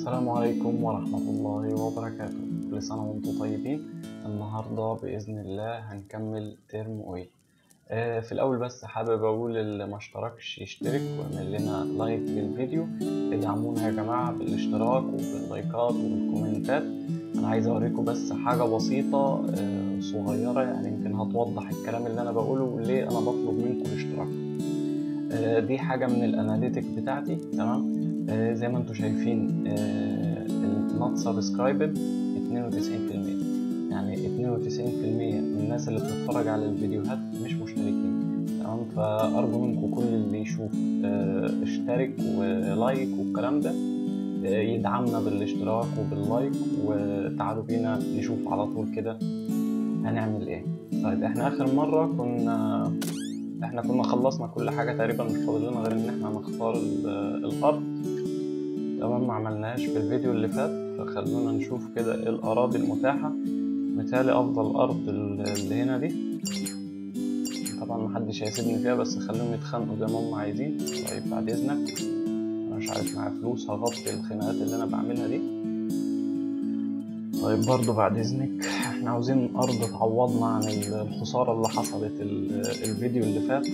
السلام عليكم ورحمة الله وبركاته كل سنة وانتم طيبين النهاردة بإذن الله هنكمل ترم أويل آه في الأول بس حابب أقول اللي ما اشتركش يشترك ويعمل لنا لايك للفيديو ادعمونا يا جماعة بالاشتراك وباللايكات وبالكومنتات أنا عايز أوريكم بس حاجة بسيطة آه صغيرة يعني يمكن هتوضح الكلام اللي أنا بقوله ليه أنا بطلب منكم الاشتراك آه دي حاجة من الأناليتيك بتاعتي تمام آه زي ما انتم شايفين النوت سبسكرايبد 92% يعني 92% من الناس اللي بتتفرج على الفيديوهات مش مشتركين تمام فأرجو منكم كل اللي يشوف آه اشترك ولايك والكلام ده آه يدعمنا بالاشتراك وباللايك وتعالوا بينا نشوف على طول كده هنعمل ايه طيب احنا اخر مرة كنا احنا كنا خلصنا كل حاجة تقريبا مش فاضل لنا غير ان احنا نختار الارض تمام ما عملناهاش في الفيديو اللي فات فخلونا نشوف كده ايه الاراضي المتاحة مثالي افضل ارض اللي هنا دي طبعا محدش هيسيبني فيها بس خليهم يتخانقوا زي ما هم عايزين طيب بعد اذنك انا مش عارف معايا فلوس هغطي الخناقات اللي انا بعملها دي طيب برضو بعد اذنك احنا عاوزين ارض تعوضنا عن الخسارة اللي حصلت الفيديو اللي فات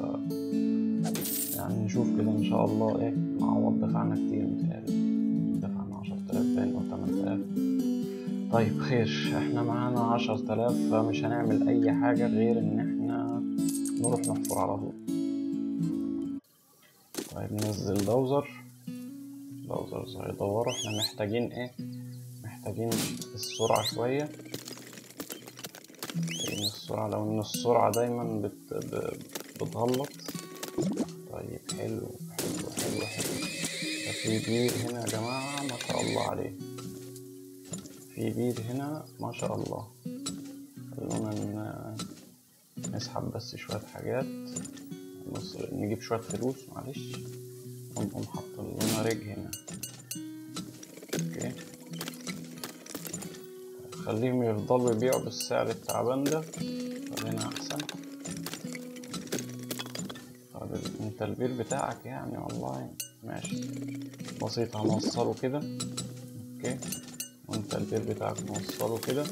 يعني نشوف كده ان شاء الله ايه نعوض دفعنا كتير متهيألي دفعنا عشرة آلاف باين أو تمن آلاف طيب خير احنا معانا عشرة آلاف فمش هنعمل أي حاجة غير إن احنا نروح نحفر على طول طيب ننزل دوزر دوزر هيدوروا احنا محتاجين ايه محتاجين السرعة شوية محتاجين السرعة لو إن السرعة دايما بت... بتغلط طيب حلو حلو حلو حلو في بير هنا يا جماعة ما شاء الله عليه في بير هنا ما شاء الله خلونا نسحب بس شوية حاجات بص نجيب شوية فلوس معلش ونقوم حاطين لنا رج هنا اوكي خليهم يفضلوا يبيعوا بالسعر التعبان ده خلينا احسن طب انت البير بتاعك يعني والله ماشي بسيط هنوصله كده اوكي وانت البير بتاعك نوصله كده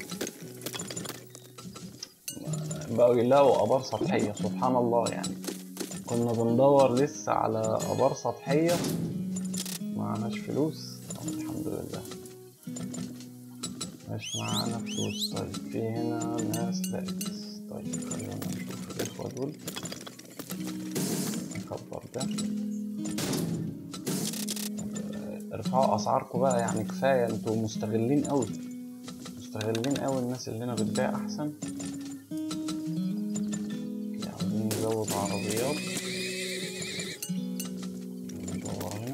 بقوا يلاقوا ابار سطحية سبحان الله يعني كنا بندور لسه على ابار سطحية معناش فلوس الحمد لله مش معانا فلوس طيب في هنا ناس لقيت طيب خلينا نشوف الاخوة دول نكبر ده ارفعوا اسعاركم بقى يعني كفايه انتوا مستغلين قوي مستغلين قوي الناس اللي هنا بتبيع احسن عاوزين نزود عربيات ندور هنا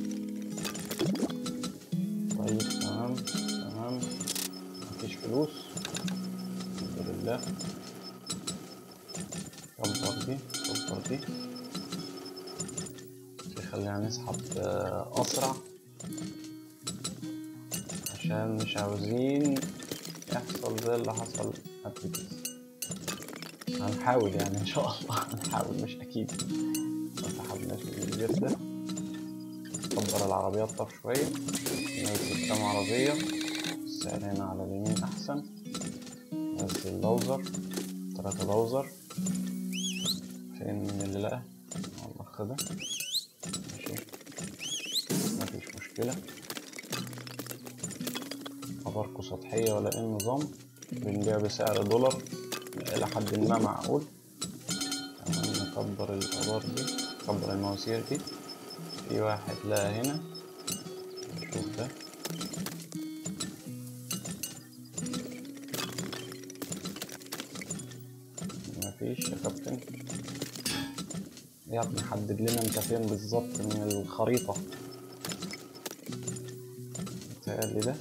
طيب تمام تمام مفيش فلوس الحمد لله كبر دي كبر دي خلينا نسحب أسرع عشان مش عاوزين يحصل زي اللي حصل قبل كده هنحاول يعني إن شاء الله هنحاول مش أكيد مسحبناش من البيت ده نكبر العربيات طب شوية ننزل كام عربية السعر هنا على اليمين أحسن ننزل لوزر تلاتة لوزر فين من اللي لقى والله خده مفيش مشكلة أباركو سطحية ولا إيه النظام بنبيع بسعر دولار إلى حد ما معقول تمام نكبر الأبار دي نكبر المواسير دي في واحد لقى هنا نشوف ده مفيش يا كابتن يا ابني حدد لنا انت فين بالظبط من الخريطة متهيألي ده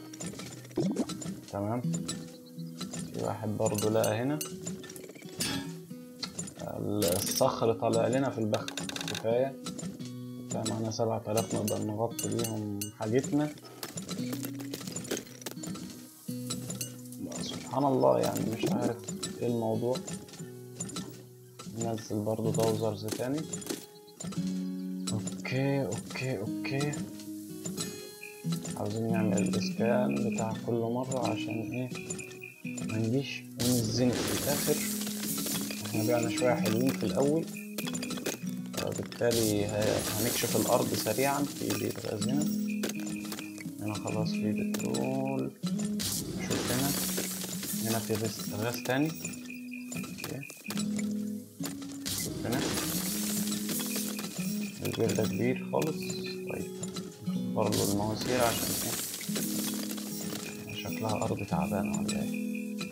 تمام في واحد برضو لقى هنا الصخر طالع لنا في البخت كفاية كفاية معانا سبعة آلاف نقدر نغطي بيهم حاجتنا سبحان الله يعني مش عارف ايه الموضوع ننزل برضو دوزرز تاني اوكي اوكي اوكي عاوزين نعمل الاسكان بتاع كل مرة عشان ايه ما نجيش ونزنق في الاخر احنا بعنا شوية حلوين في الاول فبالتالي ه- هنكشف الارض سريعا في بيت غاز هنا هنا خلاص في بترول شوف هنا هنا في غاز غاز تاني اوكي. شوف هنا البير ده كبير خالص طيب نكبر له المواسير عشان ايه شكلها ارض تعبانة ولا ايه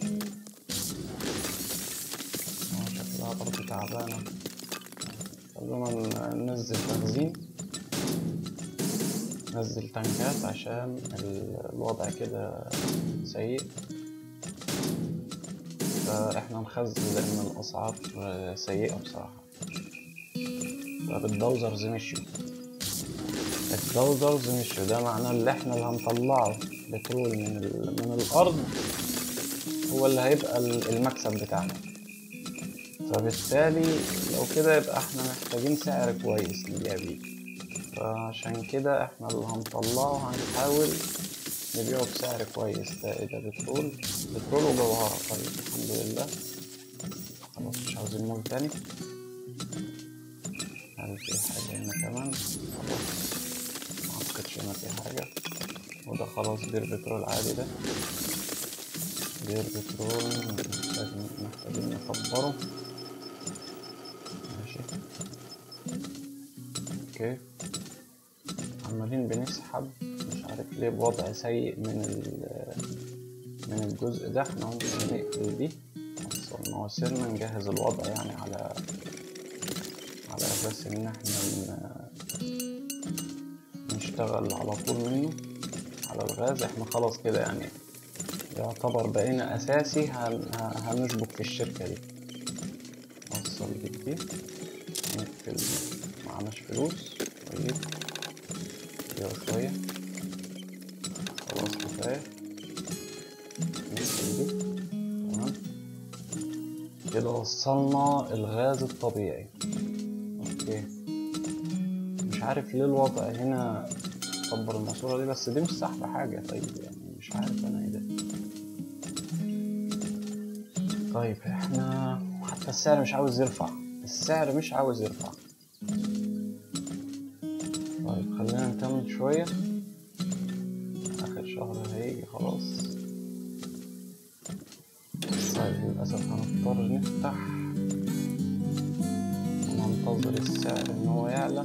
آه، شكلها ارض تعبانة خلونا ن- ننزل تخزين نزل تنكات عشان ال- الوضع كده سيء فاحنا نخزن لان الاسعار آه، سيئة بصراحة طب الدوزرز مشيوا الدوزرز مشيوا ده معناه اللي احنا اللي هنطلعه بترول من, ال... من الارض هو اللي هيبقى ال- المكسب بتاعنا فبالتالي لو كده يبقى احنا محتاجين سعر كويس نبيع بيه فعشان كده احنا اللي هنطلعه هنحاول نبيعه بسعر كويس ده ايه ده بترول بترول وجوهرة طيب الحمد لله خلاص مش عاوزين مول تاني هل في حاجة هنا كمان خلاص معتقدش هنا في حاجة وده خلاص بير بترول عادي ده بير بترول محتاجين محتاجين نكبره ماشي اوكي عمالين بنسحب مش عارف ليه بوضع سيء من ال- من الجزء ده احنا ممكن نقفل دي نوصل مواسيرنا نجهز الوضع يعني على على اساس ان احنا ن- نشتغل على طول منه على الغاز احنا خلاص كده يعني يعتبر بقينا اساسي هن... ه- هنشبك في الشركة دي نوصل دي دي نقفل معناش فلوس طيب كده شوية خلاص كفاية نقفل دي تمام كده وصلنا الغاز الطبيعي اوكي مش عارف ليه الوضع هنا كبر الماسورة دي بس دي مش سحب حاجة طيب يعني مش عارف انا ايه ده طيب احنا حتى السعر مش عاوز يرفع السعر مش عاوز يرفع طيب خلينا نكمل شوية آخر شهر هيجي خلاص طيب للأسف هنضطر نفتح وننتظر السعر إن هو يعلى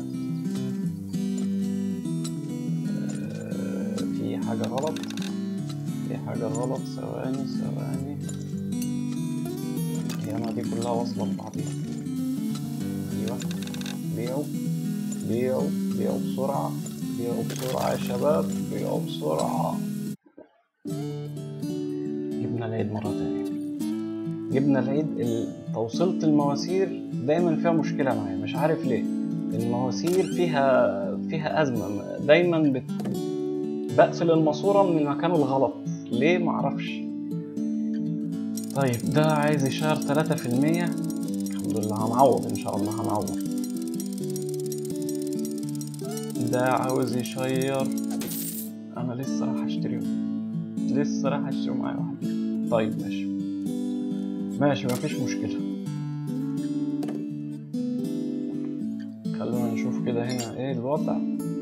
آه، في حاجة غلط في حاجة غلط ثواني ثواني هي أنا دي كلها واصلة ببعضيها أيوة بيعوا بيعوا بيعوا بسرعة بيعوا بسرعة يا شباب بيعوا بسرعة جبنا العيد مرة تانية جبنا العيد ال- توصيلة المواسير دايما فيها مشكلة معايا مش عارف ليه المواسير فيها فيها أزمة دايما بت... بقفل الماسورة من المكان الغلط ليه معرفش طيب ده عايز يشار تلاتة في المية الحمد لله هنعوض إن شاء الله هنعوض ده عاوز يشير أنا لسه راح أشتريهم لسه راح أشتري معايا واحد طيب ماشي ماشي مفيش مشكلة خلونا نشوف كده هنا ايه الوضع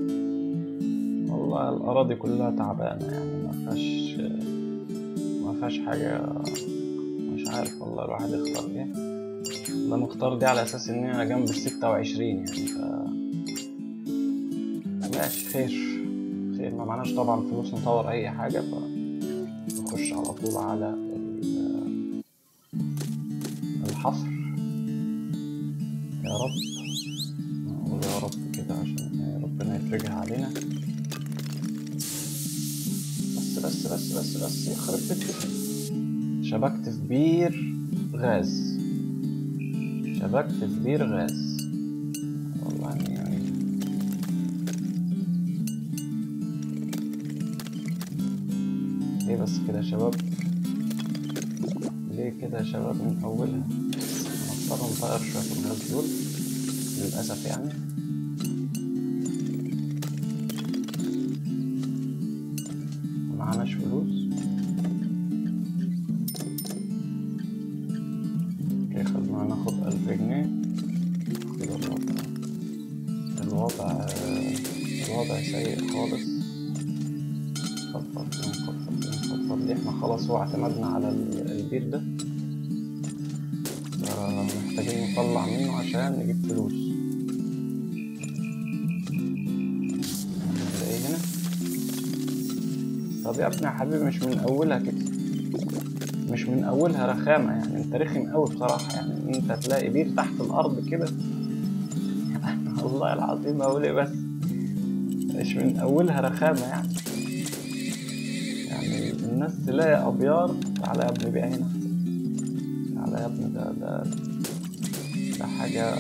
والله الأراضي كلها تعبانة يعني ما فيهاش ما فيهاش حاجة مش عارف والله الواحد يختار ايه ده مختار دي على أساس إن هي جنب الستة وعشرين يعني ف ماشي خير خير ما معناش طبعا فلوس نطور أي حاجة فنخش على طول على ال- الحفر يا رب نقول يا رب كده عشان ربنا يفرجها علينا بس بس بس بس بس يخرب بيتك شبكت في بير غاز شبكت في بير غاز والله يعني ليه بس كده يا شباب ليه كده يا شباب من أولها هنضطر نطير شوية الغاز دول للأسف يعني الوضع الوضع سيء خالص خطط نخطط نخطط دي احنا خلاص هو اعتمدنا على ال- البيت ده محتاجين نطلع منه عشان نجيب فلوس نلاقيه هنا طب يا ابني يا حبيبي مش من اولها كده مش من اولها رخامه يعني انت رخم قوي بصراحه يعني إن انت تلاقي بير تحت الارض كده والله العظيم اقول ايه بس مش من اولها رخامه يعني يعني الناس تلاقي ابيار تعالى يا ابني بيع هنا تعالى يا ابني ده ده ده حاجه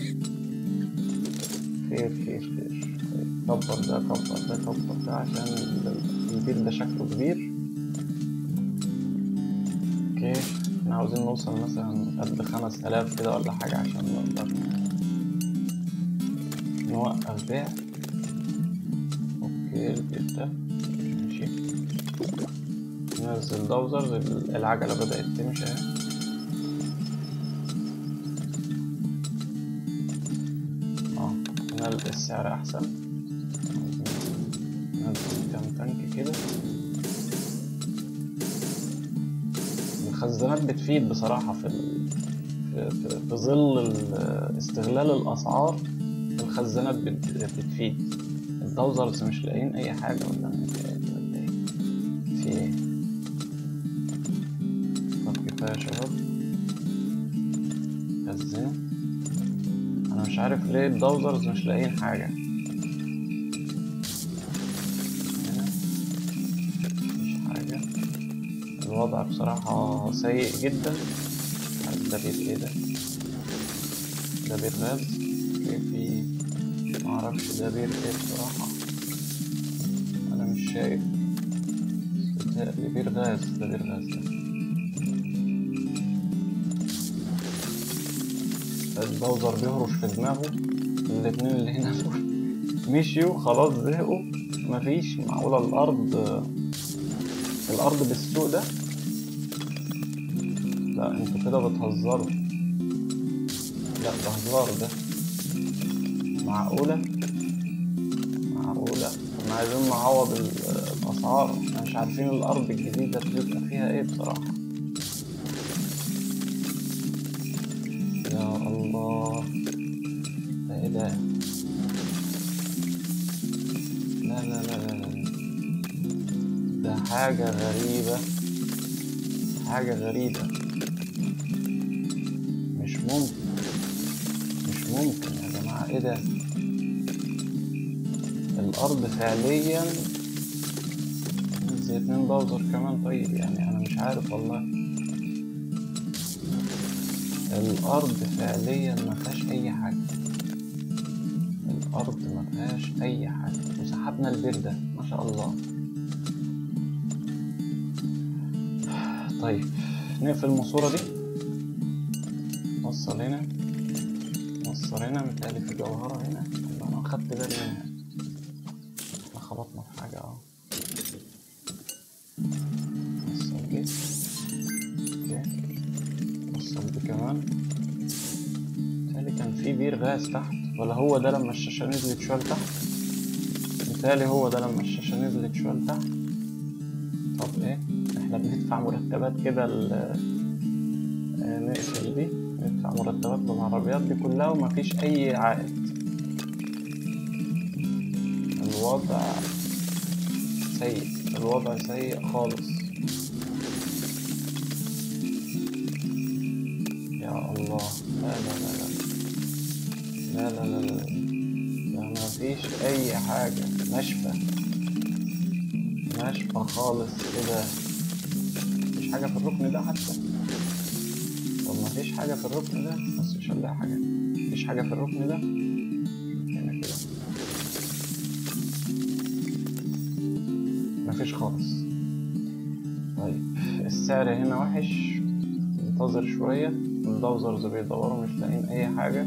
خير خير خير كبر ده كبر ده كبر ده عشان ال- البير ده شكله كبير اوكي احنا عاوزين نوصل مثلا قد خمس آلاف كده ولا حاجة عشان نقدر نوقف بيع اوكي البيت ده ماشي ننزل دوزر العجلة بدأت تمشي اهي اه هنا السعر أحسن ننزل كام تانك كده الخزانات بتفيد بصراحة في ال... في, في, في ظل ال- استغلال الأسعار الخزانات بت... بتفيد الدوزرز مش لاقيين أي حاجة ولا إيه؟ ولا إيه؟ في إيه؟ طب كفاية يا شباب خزنوا أنا مش عارف ليه الدوزرز مش لاقيين حاجة هنا مفيش حاجة الوضع بصراحة سيء جدا مش عارف ده بيت ايه ده ده بيت غاز في في معرفش ده بيت ايه بصراحة أنا مش شايف بس بيتهيألي بير غاز ده بير غاز ده البوزر بيهرش في دماغه الاتنين اللي هنا دول مشيوا خلاص زهقوا مفيش معقولة الأرض الأرض بالسوق ده لا انتوا كده بتهزروا لا ده هزار ده معقولة معقولة احنا عايزين نعوض ال- الأسعار احنا مش عارفين الأرض الجديدة بتبقى فيها ايه بصراحة يا الله ده ايه ده لا لا لا لا لا ده حاجة غريبة حاجة غريبة مش ممكن مش ممكن يا جماعة ايه ده الأرض فعليا زي اتنين باوزر كمان طيب يعني أنا مش عارف والله الأرض فعليا ما فيهاش أي حاجة الأرض ما فيهاش أي حاجة وسحبنا البير ده ما شاء الله طيب نقفل الماسورة دي نوصل هنا نوصل هنا متهيألي في جوهرة هنا والله أنا أخدت بالي منها احنا خبطنا في حاجة اه نوصل دي اوكي نوصل دي كمان متهيألي كان في بير غاز تحت ولا هو ده لما الشاشة نزلت شوية لتحت متهيألي هو ده لما الشاشة نزلت شوية لتحت طب ايه احنا بندفع مرتبات كده ل آه، نقفل دي ندفع مرتبات للعربيات دي كلها ومفيش أي عائد الوضع سيء الوضع سيء خالص يا الله لا لا لا لا لا لا لا لا لا مفيش أي حاجة ناشفة ناشفة خالص كده مفيش حاجة في الركن ده حتى طب مفيش حاجة في الركن ده بس مش هنلاقي حاجة مفيش حاجة في الركن ده هنا كده مفيش خالص طيب السعر هنا وحش انتظر شوية الدوزرز بيدوروا مش لاقيين أي حاجة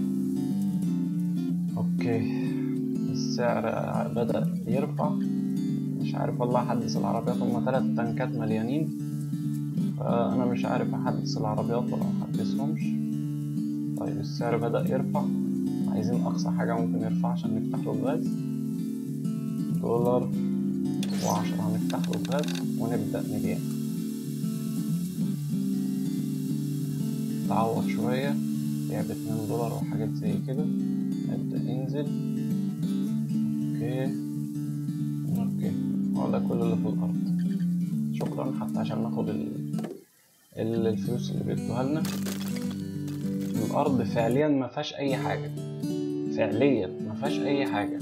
أوكي السعر بدأ يرفع مش عارف والله أحدث العربيات هما تلات تنكات مليانين فأنا مش عارف أحدث العربيات ولا محدثهمش طيب السعر بدأ يرفع عايزين اقصى حاجة ممكن نرفع عشان نفتح له الغاز دولار وعشرة هنفتح له الغاز ونبدأ نبيع تعوض شوية بيع باتنين دولار وحاجات زي كده نبدأ ينزل اوكي اوكي هو ده كل اللي في الأرض شكرا حتى عشان ناخد ال... ال- الفلوس اللي بيدوها لنا الأرض فعليا ما فيهاش أي حاجة فعليا ما فيهاش أي حاجة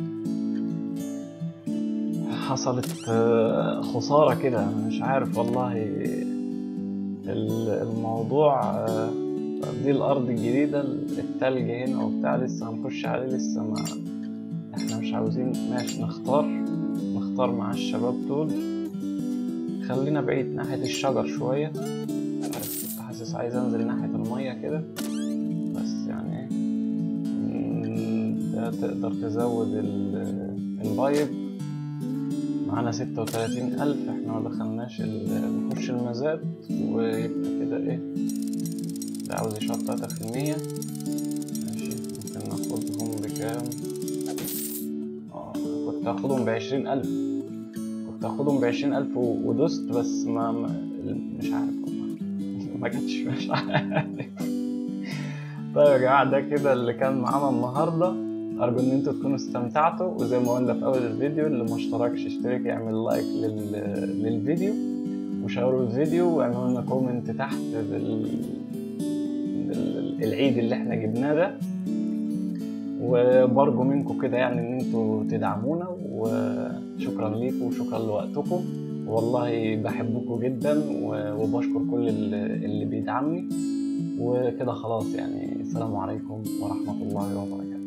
حصلت آه، خسارة كده أنا مش عارف والله ال- الموضوع آه، دي الأرض الجديدة التلج هنا وبتاع لسه هنخش عليه لسه ما احنا مش عاوزين ماشي نختار نختار مع الشباب دول خلينا بعيد ناحية الشجر شوية مش عارف كنت حاسس عايز انزل ناحية المية كده بس يعني ايه مم، ده تقدر تزود ال- البايب معانا ستة وتلاتين ألف احنا ما دخلناش ال- نخش المزاد ويبقى كده ايه ده عاوز يشرب تلاتة في المية ماشي ممكن ناخدهم بكام اه كنت هاخدهم بعشرين ألف كنت هاخدهم بعشرين ألف و- ودوست بس ما, ما مش عارف والله ما جاتش مش عارف طيب يا جماعة ده كده اللي كان معانا النهاردة أرجو إن انتوا تكونوا استمتعتوا وزي ما قلنا في أول الفيديو اللي ما اشتركش اشترك يعمل لايك لل... للفيديو وشيروا الفيديو واعملوا لنا كومنت تحت بال... بال... العيد اللي احنا جبناه ده وبرجو منكم كده يعني ان انتوا تدعمونا وشكرا ليكم وشكرا لوقتكم والله بحبكم جدا و- وبشكر كل اللي اللي بيدعمني وكده خلاص يعني السلام عليكم ورحمة الله وبركاته